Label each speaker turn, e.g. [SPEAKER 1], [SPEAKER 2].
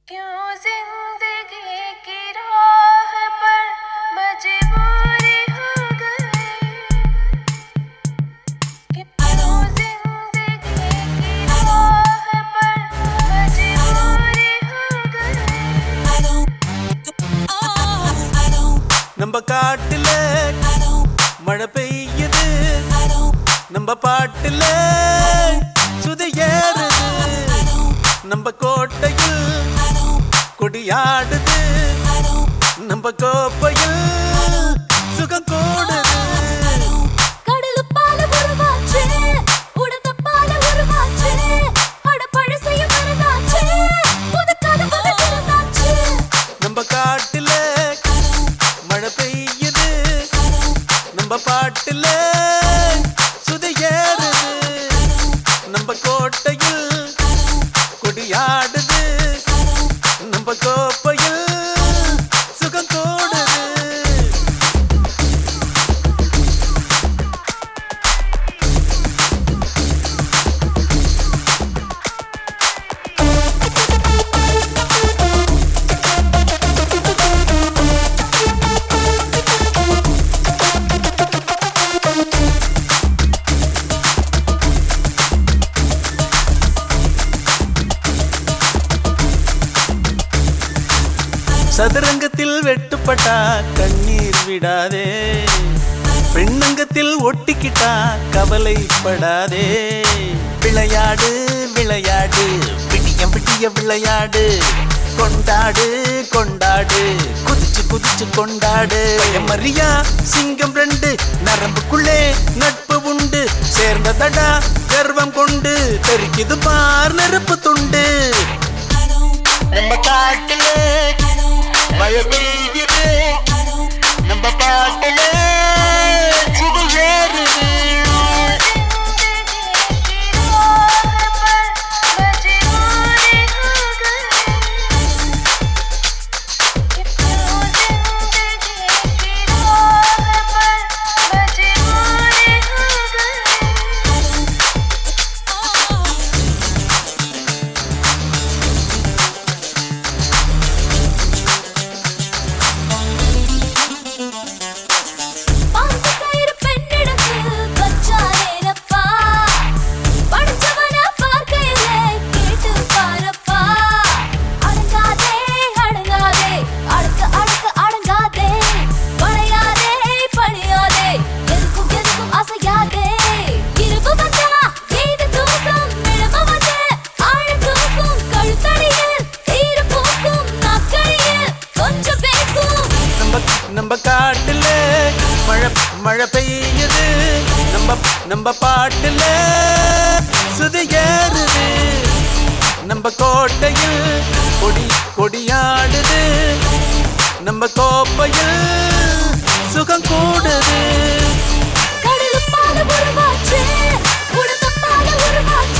[SPEAKER 1] क्यों जिंदगी की राह पर मजबूरी हो गई क्यों जिंदगी की राह पर मजबूरी हो गई
[SPEAKER 2] நம்ம காட்டுல மழை பெய்யுது நம்ம பாட்டுல சுதி ஏறுது நம்ம கோட்டையில் கொடியாடுது நம்ம கோப்பையில் சுகம் கூடுது
[SPEAKER 3] கடலுப்பால உருவாச்சு உடத்தப்பால உருவாச்சு அட பழசையும் மறந்தாச்சு புது கதை புது திறந்தாச்சு
[SPEAKER 2] நம்ம காட்டுல மழை பெய்யுது நம்ம பாட்டுல சுதி ஏறுது நம்ம கோட்டையில் கொடியாடுது நம்ம கோப்பையில் சுகம் கூடுது சதுரங்கத்தில் வெட்டுப்பட்டா கண்ணீர் விடாதே பெண்ணங்கத்தில் ஒட்டிக்கிட்டா கவலைப்படாதே விளையாடு விளையாடு விடிய விடிய விளையாடு கொண்டாடு கொண்டாடு குதிச்சு குதிச்சு கொண்டாடு மரியா சிங்கம் ரெண்டு நரம்புக்குள்ளே நட்பு உண்டு சேர்ந்ததடா கர்வம் கொண்டு தெரிக்குது பார் நெருப்பு துண்டு நம்ம காட்டுல மழை பெய்யுது நம்ம பாட்டுல சுடு ஏறுது
[SPEAKER 3] பாசக்கயிறு பெண்ணிடத்து வச்சாரேனப்பா படிச்சவன பார்க்கையில கேட்டு பாரப்பா அடங்காதே அடங்காதே அடக்க அடக்க அடங்காதே பழையாதே பணியாதே எதுக்கும் எதுக்கும் அசையாதே இரவு வந்தா ஏது தூக்கம் நிழம வந்து ஆழ தூக்கும் கழுத்தடியில் தீர பூக்கும் நாக்கடியில் கொஞ்சம் பேக்கும்
[SPEAKER 2] நம்ம நம்ம காட்டுல மழை மழை பெய்யுது நம்ம நம்ம பாட்டுல சுதி ஏறுது நம்ம கோட்டையில் கொடி கொடியாடுது நம்ம கோப்பையில் சுகம் கூடுது
[SPEAKER 3] கடலுப்பால உருவாச்சு உடம்பப்பால உருவாச்சு